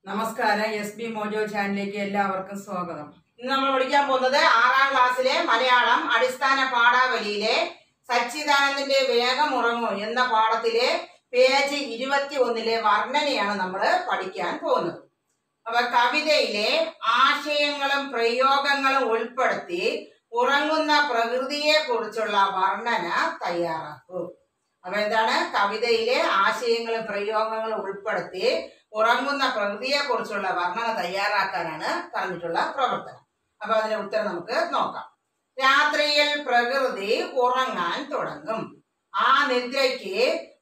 നമസ്കാരം S B mojo ചാനലിലേക്ക് എല്ലാവർക്കും സ്വാഗതം ഇന്ന് നമ്മൾ പഠിക്കാൻ പോകുന്നത് ആറാം ക്ലാസ്സിലെ മലയാളം അടിസ്ഥാന പാഠാവലിയിലെ സച്ചിദാനന്ദന്റെ വേഗം ഉറങ്ങൂ എന്ന പാഠത്തിലെ പേജ് ഇരുപത്തി ഒന്നിലെ വർണ്ണനയാണ് നമ്മൾ പഠിക്കാൻ പോകുന്നത് അപ്പൊ കവിതയിലെ ആശയങ്ങളും പ്രയോഗങ്ങളും ഉൾപ്പെടുത്തി ഉറങ്ങുന്ന പ്രകൃതിയെ കുറിച്ചുള്ള വർണ്ണന തയ്യാറാക്കൂ അപ്പൊ എന്താണ് കവിതയിലെ ആശയങ്ങളും പ്രയോഗങ്ങളും ഉൾപ്പെടുത്തി ഉറങ്ങുന്ന പ്രകൃതിയെ കുറിച്ചുള്ള വർണ്ണന തയ്യാറാക്കാനാണ് പറഞ്ഞിട്ടുള്ള പ്രവർത്തനം അപ്പൊ അതിന്റെ ഉത്തരം നമുക്ക് നോക്കാം രാത്രിയിൽ പ്രകൃതി ഉറങ്ങാൻ തുടങ്ങും ആ നിദ്രയ്ക്ക്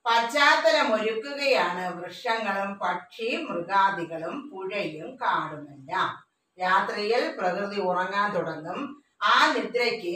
പശ്ചാത്തലമൊരുക്കുകയാണ് വൃക്ഷങ്ങളും പക്ഷി മൃഗാദികളും പുഴയും കാടുമെല്ലാം രാത്രിയിൽ പ്രകൃതി ഉറങ്ങാൻ തുടങ്ങും ആ നിദ്രയ്ക്ക്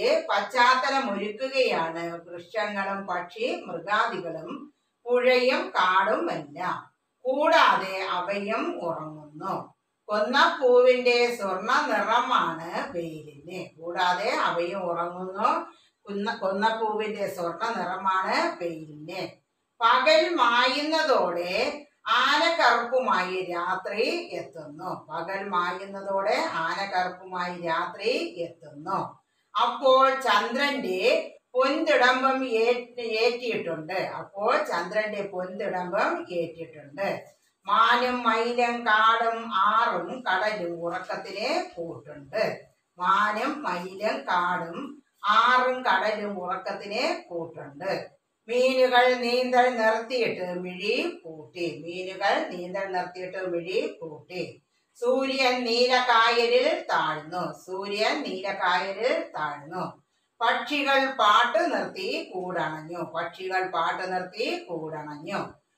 പശ്ചാത്തലമൊരുക്കുകയാണ് വൃക്ഷങ്ങളും പക്ഷി മൃഗാദികളും പുഴയും കാടും എല്ലാം കൂടാതെ അവയും ഉറങ്ങുന്നു കൊന്നപ്പൂവിന്റെ സ്വർണ്ണ നിറമാണ് വെയിലിന് കൂടാതെ അവയും ഉറങ്ങുന്നു കുന്ന കൊന്നപ്പൂവിന്റെ സ്വർണ്ണ നിറമാണ് വെയിലിന് പകൽ മായുന്നതോടെ ആനക്കറുപ്പുമായി രാത്രി എത്തുന്നു പകൽ മായുന്നതോടെ ആനക്കറുപ്പുമായി രാത്രി എത്തുന്നു അപ്പോൾ ചന്ദ്രന്റെ പൊന്തിടമ്പം ഏറ്റ് ഏറ്റിയിട്ടുണ്ട് അപ്പോൾ ചന്ദ്രന്റെ പൊന്തിടമ്പം ഏറ്റിട്ടുണ്ട് മാനും മയിലും കാടും ആറും കടലും ഉറക്കത്തിന് കൂട്ടുണ്ട് മാനും മയിലും കാടും ആറും കടലും ഉറക്കത്തിന് കൂട്ടുണ്ട് മീനുകൾ നീന്തൽ നിർത്തിയിട്ട് മിഴി പൂട്ടി മീനുകൾ നീന്തൽ നിർത്തിയിട്ട് മിഴി പൂട്ടി സൂര്യൻ നീലക്കായലിൽ താഴ്ന്നു സൂര്യൻ നീലക്കായലിൽ താഴ്ന്നു പക്ഷികൾ പാട്ട് നിർത്തി കൂടണഞ്ഞു പക്ഷികൾ പാട്ട് നിർത്തി കൂടണഞ്ഞു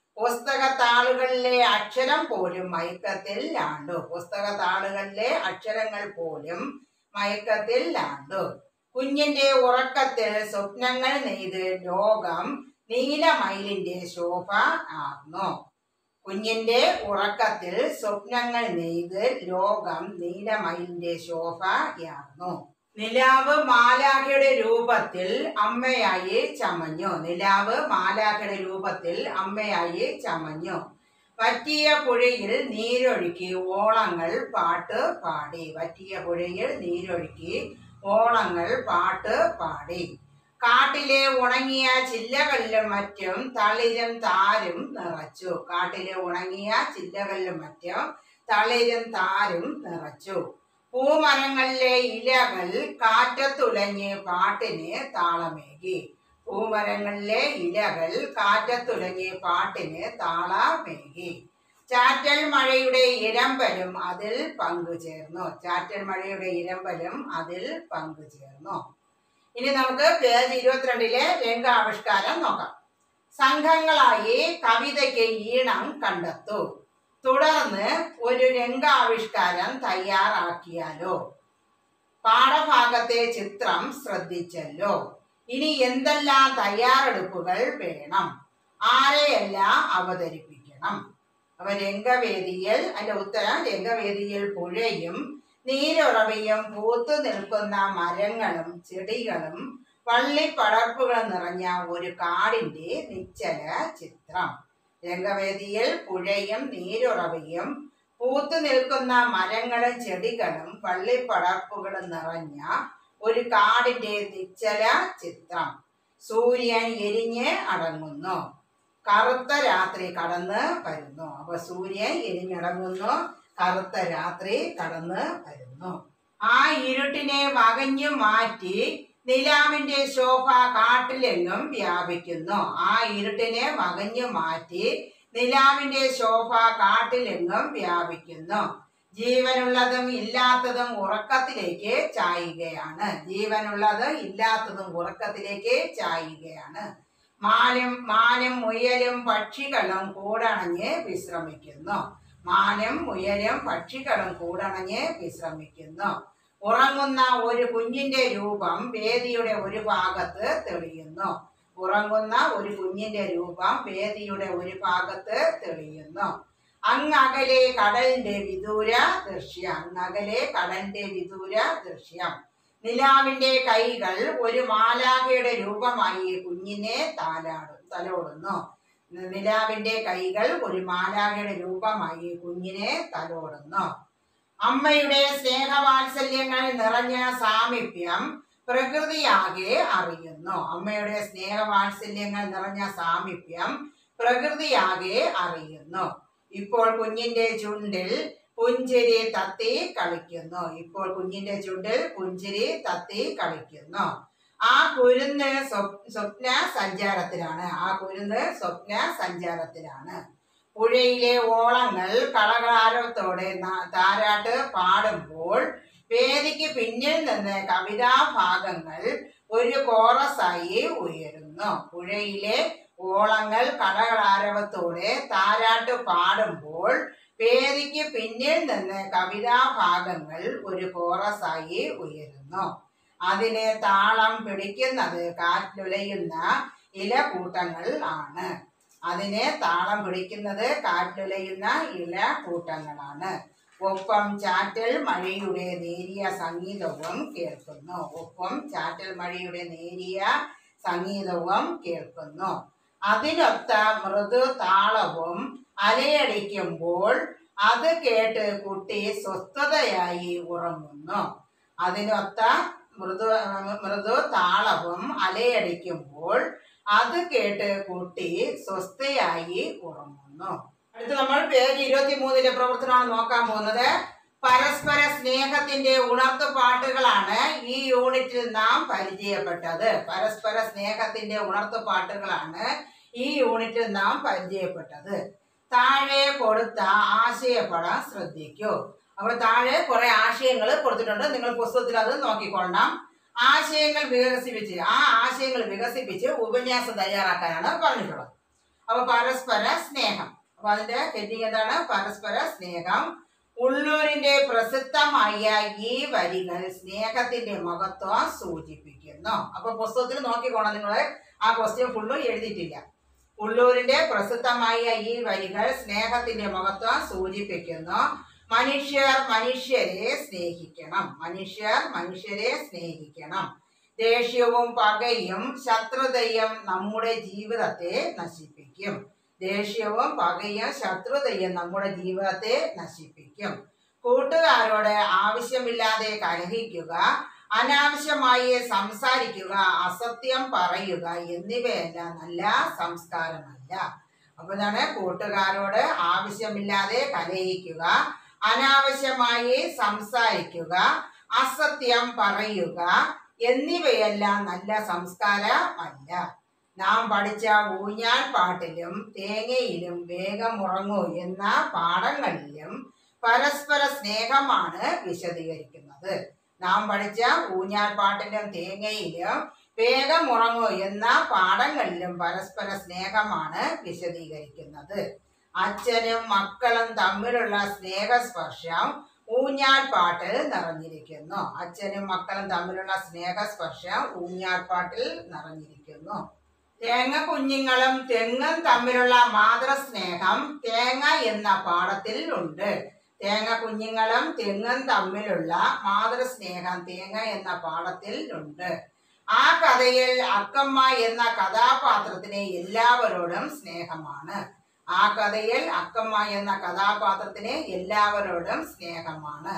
പുസ്തകത്താളുകളിലെ അക്ഷരം പോലും മയക്കത്തിൽ ലാണ്ടു പുസ്തകത്താളുകളിലെ അക്ഷരങ്ങൾ പോലും മയക്കത്തിൽ ലാണ്ടു കുഞ്ഞിന്റെ ഉറക്കത്തിൽ സ്വപ്നങ്ങൾ നെയ്ത് ലോകം നീലമയിലിന്റെ ശോഭ ആർന്നു കുഞ്ഞിന്റെ ഉറക്കത്തിൽ സ്വപ്നങ്ങൾ നെയ്ത് ലോകം നീലമയിലിന്റെ ശോഭയാർന്നു നിലാവ് മാലാഖയുടെ രൂപത്തിൽ അമ്മയായി ചമഞ്ഞു നിലാവ് മാലാഖയുടെ രൂപത്തിൽ അമ്മയായി ചമഞ്ഞു വറ്റിയ പുഴയിൽ നീരൊഴുക്കി ഓളങ്ങൾ പാട്ട് പാടി വറ്റിയ പുഴയിൽ നീരൊഴുക്കി ഓളങ്ങൾ പാട്ട് പാടി കാട്ടിലെ ഉണങ്ങിയ ചില്ലകളിലും മറ്റും തളിരും താരും നിറച്ചു കാട്ടിലെ ഉണങ്ങിയ ചില്ലകളിലും മറ്റും തളിരും താരും നിറച്ചു പൂമരങ്ങളിലെ ഇലകൾ കാറ്റത്തുലഞ്ഞ് പാട്ടിന് താളമേകി പൂമരങ്ങളിലെ ഇലകൾ കാറ്റത്തുലഞ്ഞ് പാട്ടിന് താളമേകി ചാറ്റൽ മഴയുടെ ഇരമ്പലും അതിൽ പങ്കുചേർന്നു ചാറ്റൽ മഴയുടെ ഇരമ്പലും അതിൽ പങ്കുചേർന്നു ഇനി നമുക്ക് പേജ് ഇരുപത്തിരണ്ടിലെ രംഗാവിഷ്കാരം നോക്കാം സംഘങ്ങളായി കവിതയ്ക്ക് ഈണം കണ്ടെത്തൂ തുടർന്ന് ഒരു രംഗാവിഷ്കാരം തയ്യാറാക്കിയാലോ പാഠഭാഗത്തെ ചിത്രം ശ്രദ്ധിച്ചല്ലോ ഇനി എന്തെല്ലാം തയ്യാറെടുപ്പുകൾ വേണം ആരെയെല്ലാം അവതരിപ്പിക്കണം അപ്പൊ രംഗവേദിയിൽ അതിന്റെ ഉത്തരം രംഗവേദിയിൽ പുഴയും നീരുറവയും പൂത്തു നിൽക്കുന്ന മരങ്ങളും ചെടികളും വള്ളിപ്പടർപ്പുകൾ നിറഞ്ഞ ഒരു കാടിന്റെ നിശ്ചല ചിത്രം രംഗവേദിയിൽ പുഴയും നീരുറവയും പൂത്തു നിൽക്കുന്ന മരങ്ങളും ചെടികളും വള്ളിപ്പടർപ്പുകളും നിറഞ്ഞ ഒരു കാടിന്റെ നിശ്ചല ചിത്രം സൂര്യൻ എരിഞ്ഞ് അടങ്ങുന്നു കറുത്ത രാത്രി കടന്ന് വരുന്നു അപ്പൊ സൂര്യൻ എരിഞ്ഞടങ്ങുന്നു കറുത്ത രാത്രി കടന്ന് വരുന്നു ആ ഇരുട്ടിനെ വകഞ്ഞു മാറ്റി നിലാവിന്റെ ശോഭ കാട്ടിലെങ്ങും വ്യാപിക്കുന്നു ആ ഇരുട്ടിനെ വകഞ്ഞു മാറ്റി നിലാവിന്റെ ശോഭ കാട്ടിലെങ്ങും വ്യാപിക്കുന്നു ജീവനുള്ളതും ഇല്ലാത്തതും ഉറക്കത്തിലേക്ക് ചായുകയാണ് ജീവനുള്ളതും ഇല്ലാത്തതും ഉറക്കത്തിലേക്ക് ചായുകയാണ് മാനും മാനും മുയലും പക്ഷികളും കൂടണഞ്ഞ് വിശ്രമിക്കുന്നു മാനും മുയലും പക്ഷികളും കൂടണഞ്ഞ് വിശ്രമിക്കുന്നു ഉറങ്ങുന്ന ഒരു കുഞ്ഞിന്റെ രൂപം വേദിയുടെ ഒരു ഭാഗത്ത് തെളിയുന്നു ഉറങ്ങുന്ന ഒരു കുഞ്ഞിന്റെ രൂപം വേദിയുടെ ഒരു ഭാഗത്ത് തെളിയുന്നു അങ്ങകലെ കടലിന്റെ വിദൂര ദൃശ്യം അങ്ങകലെ കടലിന്റെ വിദൂര ദൃശ്യം നിലാവിന്റെ കൈകൾ ഒരു മാലാഖയുടെ രൂപമായി കുഞ്ഞിനെ താലാടും തലോടുന്നു നിലാവിന്റെ കൈകൾ ഒരു മാലാഖയുടെ രൂപമായി കുഞ്ഞിനെ തലോടുന്നു അമ്മയുടെ സ്നേഹവാത്സല്യങ്ങൾ നിറഞ്ഞ സാമീപ്യം പ്രകൃതിയാകെ അറിയുന്നു അമ്മയുടെ സ്നേഹവാത്സല്യങ്ങൾ നിറഞ്ഞ സാമീപ്യം പ്രകൃതിയാകെ അറിയുന്നു ഇപ്പോൾ കുഞ്ഞിന്റെ ചുണ്ടിൽ പുഞ്ചിരി തത്തി കളിക്കുന്നു ഇപ്പോൾ കുഞ്ഞിന്റെ ചുണ്ടിൽ പുഞ്ചിരി തത്തി കളിക്കുന്നു ആ കുരുന്ന് സ്വപ്- സ്വപ്ന സഞ്ചാരത്തിലാണ് ആ കുരുന്ന് സ്വപ്ന സഞ്ചാരത്തിലാണ് പുഴയിലെ ഓളങ്ങൾ കളകളാരവത്തോടെ നാ- താരാട്ട് പാടുമ്പോൾ വേദിക്ക് പിന്നിൽ നിന്ന് കവിതാഭാഗങ്ങൾ ഒരു കോറസായി ഉയരുന്നു പുഴയിലെ ഓളങ്ങൾ കളകളാരവത്തോടെ താരാട്ട് പാടുമ്പോൾ വേദിക്ക് പിന്നിൽ നിന്ന് കവിതാഭാഗങ്ങൾ ഒരു കോറസായി ഉയരുന്നു അതിനെ താളം പിടിക്കുന്നത് കാറ്റുലയുന്ന ഇലകൂട്ടങ്ങൾ ആണ് അതിനെ താളം പിടിക്കുന്നത് കാറ്റുലയുന്ന ഇലകൂട്ടങ്ങളാണ് ഒപ്പം ചാറ്റൽ മഴയുടെ നേരിയ സംഗീതവും കേൾക്കുന്നു ഒപ്പം ചാറ്റൽ മഴയുടെ നേരിയ സംഗീതവും കേൾക്കുന്നു അതിനൊത്ത മൃദു താളവും അലയടിക്കുമ്പോൾ അത് കേട്ട് കുട്ടി സ്വസ്ഥതയായി ഉറങ്ങുന്നു അതിനൊത്ത മൃദു മൃദു താളവും അലയടിക്കുമ്പോൾ അത് കേട്ട് കുട്ടി സ്വസ്ഥയായി ഉറങ്ങുന്നു അടുത്ത് നമ്മൾ പേജ് ഇരുപത്തി മൂന്നിലെ പ്രവർത്തനമാണ് നോക്കാൻ പോകുന്നത് പരസ്പര സ്നേഹത്തിന്റെ ഉണർത്തു പാട്ടുകളാണ് ഈ യൂണിറ്റിൽ നാം പരിചയപ്പെട്ടത് പരസ്പര സ്നേഹത്തിന്റെ ഉണർത്തു പാട്ടുകളാണ് ഈ യൂണിറ്റിൽ നാം പരിചയപ്പെട്ടത് താഴെ കൊടുത്ത ആശയപടം ശ്രദ്ധിക്കൂ അപ്പൊ താഴെ കുറെ ആശയങ്ങൾ കൊടുത്തിട്ടുണ്ട് നിങ്ങൾ പുസ്തകത്തിൽ അത് നോക്കിക്കൊള്ളണം ആശയങ്ങൾ വികസിപ്പിച്ച് ആ ആശയങ്ങൾ വികസിപ്പിച്ച് ഉപന്യാസം തയ്യാറാക്കാനാണ് പറഞ്ഞിട്ടുള്ളത് അപ്പൊ പരസ്പര സ്നേഹം അപ്പൊ അതിന്റെ ഹെഡിങ് എന്താണ് പരസ്പര സ്നേഹം ഉള്ളൂരിന്റെ പ്രസിദ്ധമായ ഈ വരികൾ സ്നേഹത്തിന്റെ മഹത്വം സൂചിപ്പിക്കുന്നു അപ്പൊ പുസ്തകത്തിൽ നോക്കിക്കോണം നിങ്ങൾ ആ ക്വസ്റ്റ്യൻ ഫുള്ളും എഴുതിയിട്ടില്ല ഉള്ളൂരിന്റെ പ്രസിദ്ധമായ ഈ വരികൾ സ്നേഹത്തിന്റെ മഹത്വം സൂചിപ്പിക്കുന്നു മനുഷ്യർ മനുഷ്യരെ സ്നേഹിക്കണം മനുഷ്യർ മനുഷ്യരെ സ്നേഹിക്കണം ദേഷ്യവും പകയും ശത്രുതയും നമ്മുടെ ജീവിതത്തെ നശിപ്പിക്കും ദേഷ്യവും പകയും ശത്രുതയും നമ്മുടെ ജീവിതത്തെ നശിപ്പിക്കും കൂട്ടുകാരോട് ആവശ്യമില്ലാതെ കലഹിക്കുക അനാവശ്യമായി സംസാരിക്കുക അസത്യം പറയുക എന്നിവയെല്ലാം നല്ല സംസ്കാരമല്ല അപ്പൊ എന്താണ് കൂട്ടുകാരോട് ആവശ്യമില്ലാതെ കലഹിക്കുക അനാവശ്യമായി സംസാരിക്കുക അസത്യം പറയുക എന്നിവയെല്ലാം നല്ല സംസ്കാരമല്ല നാം പഠിച്ച ഊഞ്ഞാൽ പാട്ടിലും തേങ്ങയിലും വേഗം ഉറങ്ങൂ എന്ന പാഠങ്ങളിലും പരസ്പര സ്നേഹമാണ് വിശദീകരിക്കുന്നത് നാം പഠിച്ച ഊഞ്ഞാൽ പാട്ടിലും തേങ്ങയിലും വേഗം ഉറങ്ങൂ എന്ന പാഠങ്ങളിലും പരസ്പര സ്നേഹമാണ് വിശദീകരിക്കുന്നത് അച്ഛനും മക്കളും തമ്മിലുള്ള സ്നേഹസ്പർശം ഊഞ്ഞാൽ പാട്ടിൽ നിറഞ്ഞിരിക്കുന്നു അച്ഛനും മക്കളും തമ്മിലുള്ള സ്നേഹസ്പർശം ഊഞ്ഞാൽ പാട്ടിൽ നിറഞ്ഞിരിക്കുന്നു തേങ്ങ കുഞ്ഞുങ്ങളും തെങ്ങും തമ്മിലുള്ള മാതൃസ്നേഹം തേങ്ങ എന്ന പാഠത്തിൽ ഉണ്ട് തേങ്ങ കുഞ്ഞുങ്ങളും തെങ്ങും തമ്മിലുള്ള മാതൃസ്നേഹം തേങ്ങ എന്ന പാഠത്തിൽ ഉണ്ട് ആ കഥയിൽ അക്കമ്മ എന്ന കഥാപാത്രത്തിന് എല്ലാവരോടും സ്നേഹമാണ് ആ കഥയിൽ അക്കമ്മ എന്ന കഥാപാത്രത്തിന് എല്ലാവരോടും സ്നേഹമാണ്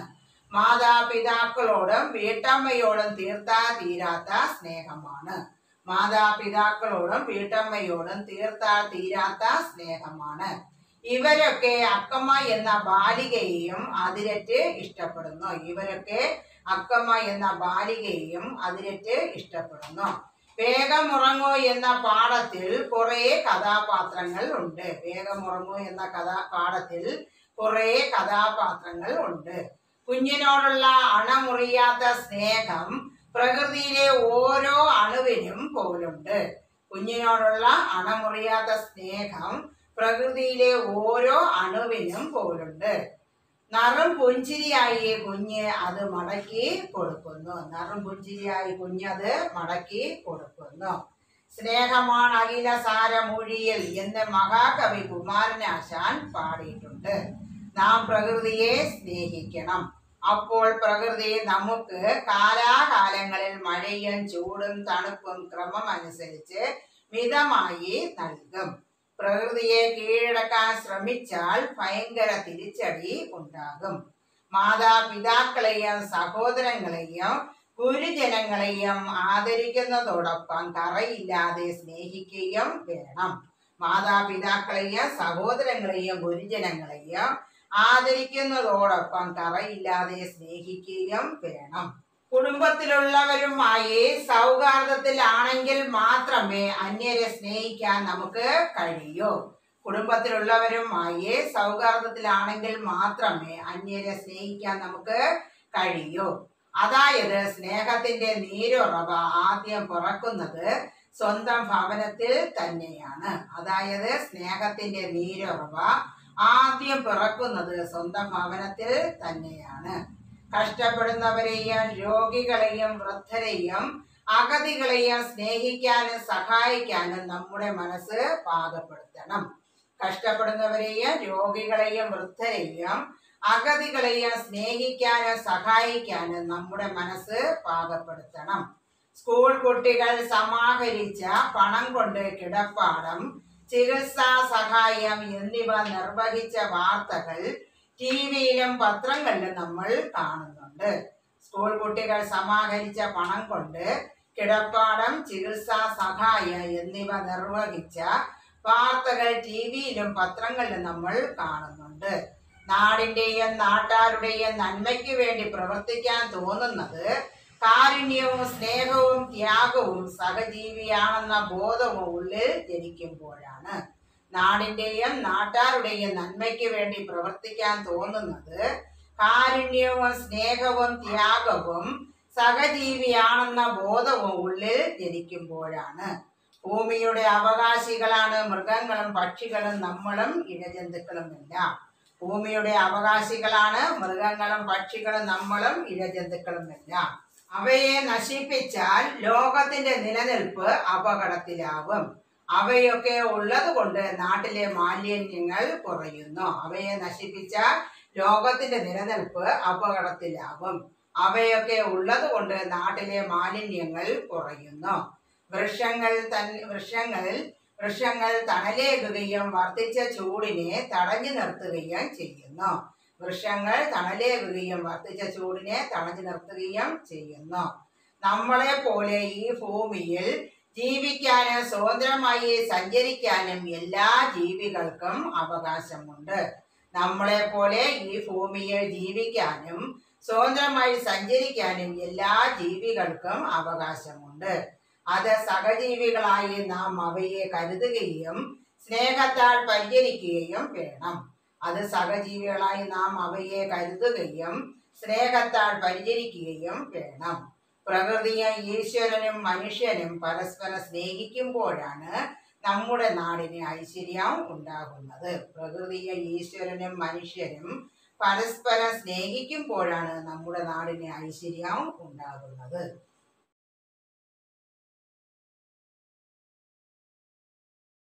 മാതാപിതാക്കളോടും വീട്ടമ്മയോടും തീർത്താ തീരാത്ത സ്നേഹമാണ് മാതാപിതാക്കളോടും വീട്ടമ്മയോടും തീർത്താ തീരാത്ത സ്നേഹമാണ് ഇവരൊക്കെ അക്കമ്മ എന്ന ബാലികയെയും അതിരറ്റ് ഇഷ്ടപ്പെടുന്നു ഇവരൊക്കെ അക്കമ്മ എന്ന ബാലികയെയും അതിരറ്റ് ഇഷ്ടപ്പെടുന്നു വേഗമുറങ്ങൂ എന്ന പാഠത്തിൽ കുറെ കഥാപാത്രങ്ങൾ ഉണ്ട് വേഗമുറങ്ങൂ എന്ന കഥാ പാഠത്തിൽ കുറെ കഥാപാത്രങ്ങൾ ഉണ്ട് കുഞ്ഞിനോടുള്ള അണമുറിയാത്ത സ്നേഹം പ്രകൃതിയിലെ ഓരോ അണുവിനും പോലുണ്ട് കുഞ്ഞിനോടുള്ള അണമുറിയാത്ത സ്നേഹം പ്രകൃതിയിലെ ഓരോ അണുവിനും പോലുണ്ട് നറും പുഞ്ചിരിയായി കുഞ്ഞ് അത് മടക്കി കൊടുക്കുന്നു നറും പുഞ്ചിരിയായി കുഞ്ഞ് അത് മടക്കി കൊടുക്കുന്നു സ്നേഹമാണ് അഖില സാരമൊഴിയിൽ എന്ന് മഹാകവി കുമാരനാശാൻ പാടിയിട്ടുണ്ട് നാം പ്രകൃതിയെ സ്നേഹിക്കണം അപ്പോൾ പ്രകൃതി നമുക്ക് കാലാകാലങ്ങളിൽ മഴയും ചൂടും തണുപ്പും ക്രമമനുസരിച്ച് മിതമായി നൽകും പ്രകൃതിയെ കീഴടക്കാൻ ശ്രമിച്ചാൽ ഭയങ്കര തിരിച്ചടി ഉണ്ടാകും മാതാപിതാക്കളെയും സഹോദരങ്ങളെയും ഗുരുജനങ്ങളെയും ആദരിക്കുന്നതോടൊപ്പം കറയില്ലാതെ സ്നേഹിക്കുകയും വേണം മാതാപിതാക്കളെയും സഹോദരങ്ങളെയും ഗുരുജനങ്ങളെയും ആദരിക്കുന്നതോടൊപ്പം കറയില്ലാതെ സ്നേഹിക്കുകയും വേണം കുടുംബത്തിലുള്ളവരുമായി സൗഹാർദ്ദത്തിലാണെങ്കിൽ മാത്രമേ അന്യരെ സ്നേഹിക്കാൻ നമുക്ക് കഴിയൂ കുടുംബത്തിലുള്ളവരുമായി സൗഹാർദ്ദത്തിലാണെങ്കിൽ മാത്രമേ അന്യരെ സ്നേഹിക്കാൻ നമുക്ക് കഴിയൂ അതായത് സ്നേഹത്തിന്റെ നീരുറവ ആദ്യം പിറക്കുന്നത് സ്വന്തം ഭവനത്തിൽ തന്നെയാണ് അതായത് സ്നേഹത്തിന്റെ നീരുറവ ആദ്യം പിറക്കുന്നത് സ്വന്തം ഭവനത്തിൽ തന്നെയാണ് കഷ്ടപ്പെടുന്നവരെയും രോഗികളെയും വൃദ്ധരെയും അഗതികളെയും സ്നേഹിക്കാനും സഹായിക്കാനും നമ്മുടെ മനസ്സ് പാകപ്പെടുത്തണം കഷ്ടപ്പെടുന്നവരെയും രോഗികളെയും വൃദ്ധരെയും അഗതികളെയും സ്നേഹിക്കാനും സഹായിക്കാനും നമ്മുടെ മനസ്സ് പാകപ്പെടുത്തണം സ്കൂൾ കുട്ടികൾ സമാഹരിച്ച പണം കൊണ്ട് കിടപ്പാടം ചികിത്സാ സഹായം എന്നിവ നിർവഹിച്ച വാർത്തകൾ ടി വിയിലും പത്രങ്ങളിലും നമ്മൾ കാണുന്നുണ്ട് സ്കൂൾ കുട്ടികൾ സമാഹരിച്ച പണം കൊണ്ട് കിടപ്പാടം ചികിത്സാ സഹായം എന്നിവ നിർവഹിച്ച വാർത്തകൾ ടി വിയിലും പത്രങ്ങളിലും നമ്മൾ കാണുന്നുണ്ട് നാടിന്റെയും നാട്ടാരുടെയും നന്മയ്ക്ക് വേണ്ടി പ്രവർത്തിക്കാൻ തോന്നുന്നത് കാരുണ്യവും സ്നേഹവും ത്യാഗവും സഹജീവിയാണെന്ന ബോധവും ഉള്ളിൽ ജനിക്കുമ്പോഴാണ് നാടിന്റെയും നാട്ടാരുടെയും നന്മയ്ക്ക് വേണ്ടി പ്രവർത്തിക്കാൻ തോന്നുന്നത് കാരുണ്യവും സ്നേഹവും ത്യാഗവും സഹജീവിയാണെന്ന ബോധവും ഉള്ളിൽ ജനിക്കുമ്പോഴാണ് ഭൂമിയുടെ അവകാശികളാണ് മൃഗങ്ങളും പക്ഷികളും നമ്മളും ഇഴജന്തുക്കളുമെല്ലാം ഭൂമിയുടെ അവകാശികളാണ് മൃഗങ്ങളും പക്ഷികളും നമ്മളും ഇഴജന്തുക്കളുമെല്ലാം അവയെ നശിപ്പിച്ചാൽ ലോകത്തിന്റെ നിലനിൽപ്പ് അപകടത്തിലാവും അവയൊക്കെ ഉള്ളത് കൊണ്ട് നാട്ടിലെ മാലിന്യങ്ങൾ കുറയുന്നു അവയെ നശിപ്പിച്ചാൽ ലോകത്തിന്റെ നിലനിൽപ്പ് അപകടത്തിലാവും അവയൊക്കെ ഉള്ളത് കൊണ്ട് നാട്ടിലെ മാലിന്യങ്ങൾ കുറയുന്നു വൃക്ഷങ്ങൾ തൻ വൃക്ഷങ്ങളിൽ വൃക്ഷങ്ങൾ തണലേകുകയും വർദ്ധിച്ച ചൂടിനെ തടഞ്ഞു നിർത്തുകയും ചെയ്യുന്നു വൃക്ഷങ്ങൾ തണലേകുകയും വർദ്ധിച്ച ചൂടിനെ തടഞ്ഞു നിർത്തുകയും ചെയ്യുന്നു നമ്മളെ പോലെ ഈ ഭൂമിയിൽ ജീവിക്കാനും സ്വതന്ത്രമായി സഞ്ചരിക്കാനും എല്ലാ ജീവികൾക്കും അവകാശമുണ്ട് നമ്മളെ പോലെ ഈ ഭൂമിയിൽ ജീവിക്കാനും സ്വതന്ത്രമായി സഞ്ചരിക്കാനും എല്ലാ ജീവികൾക്കും അവകാശമുണ്ട് അത് സഹജീവികളായി നാം അവയെ കരുതുകയും സ്നേഹത്താൽ പരിചരിക്കുകയും വേണം അത് സഹജീവികളായി നാം അവയെ കരുതുകയും സ്നേഹത്താൽ പരിചരിക്കുകയും വേണം പ്രകൃതിയും ഈശ്വരനും മനുഷ്യനും പരസ്പരം സ്നേഹിക്കുമ്പോഴാണ് നമ്മുടെ നാടിന് ഐശ്വര്യം ഉണ്ടാകുന്നത് പ്രകൃതിയും ഈശ്വരനും മനുഷ്യരും പരസ്പരം സ്നേഹിക്കുമ്പോഴാണ് നമ്മുടെ നാടിന് ഐശ്വര്യം ഉണ്ടാകുന്നത്